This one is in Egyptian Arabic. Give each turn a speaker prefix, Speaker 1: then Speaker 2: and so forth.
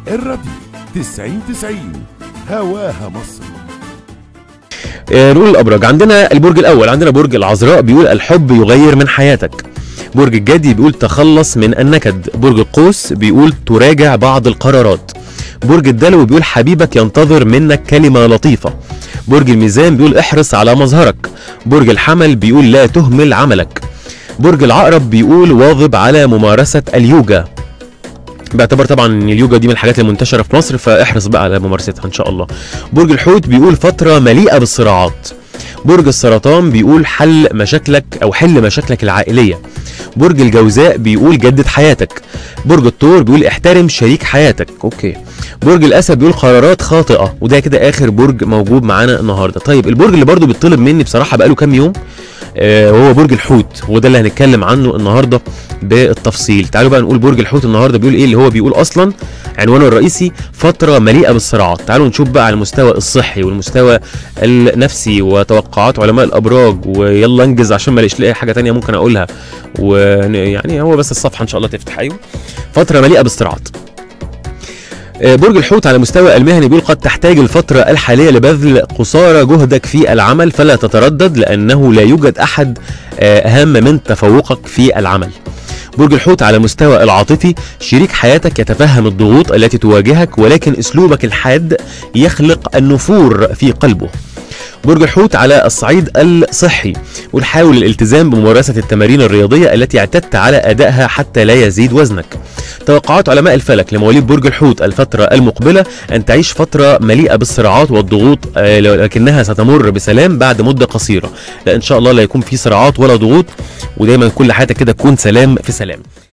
Speaker 1: الراديو 90 90 هواها مصر
Speaker 2: آه، نقول الابراج عندنا البرج الاول عندنا برج العذراء بيقول الحب يغير من حياتك برج الجدي بيقول تخلص من النكد برج القوس بيقول تراجع بعض القرارات برج الدلو بيقول حبيبك ينتظر منك كلمة لطيفة برج الميزان بيقول احرص على مظهرك برج الحمل بيقول لا تهمل عملك برج العقرب بيقول واظب على ممارسة اليوجا باعتبار طبعا ان اليوجا دي من الحاجات المنتشره في مصر فاحرص بقى على ممارستها ان شاء الله برج الحوت بيقول فتره مليئه بالصراعات برج السرطان بيقول حل مشاكلك او حل مشاكلك العائليه برج الجوزاء بيقول جدد حياتك برج الثور بيقول احترم شريك حياتك اوكي برج الاسد بيقول قرارات خاطئه وده كده اخر برج موجود معانا النهارده طيب البرج اللي برضو بيطلب مني بصراحه بقاله كام يوم آه هو برج الحوت وهو ده اللي هنتكلم عنه النهارده بالتفصيل تعالوا بقى نقول برج الحوت النهارده بيقول ايه اللي هو بيقول اصلا عنوانه الرئيسي فتره مليئه بالصراعات تعالوا نشوف بقى على المستوى الصحي والمستوى النفسي وتوقعات علماء الابراج ويلا انجز عشان ما الاقيش لاقي حاجه تانية ممكن اقولها ويعني هو بس الصفحه ان شاء الله تفتح ايوه فتره مليئه بالصراعات آه، برج الحوت على المستوى المهني بيقول قد تحتاج الفترة الحالية لبذل قصارى جهدك في العمل فلا تتردد لأنه لا يوجد أحد آه، أهم من تفوقك في العمل برج الحوت على المستوى العاطفي شريك حياتك يتفهم الضغوط التي تواجهك ولكن أسلوبك الحاد يخلق النفور في قلبه برج الحوت على الصعيد الصحي وحاول الالتزام بممارسة التمارين الرياضية التي اعتدت على أدائها حتى لا يزيد وزنك توقعات علماء الفلك لمواليد برج الحوت الفترة المقبلة أن تعيش فترة مليئة بالصراعات والضغوط آه، لكنها ستمر بسلام بعد مدة قصيرة لا إن شاء الله لا يكون في صراعات ولا ضغوط ودايما كل حياتك كده تكون سلام في سلام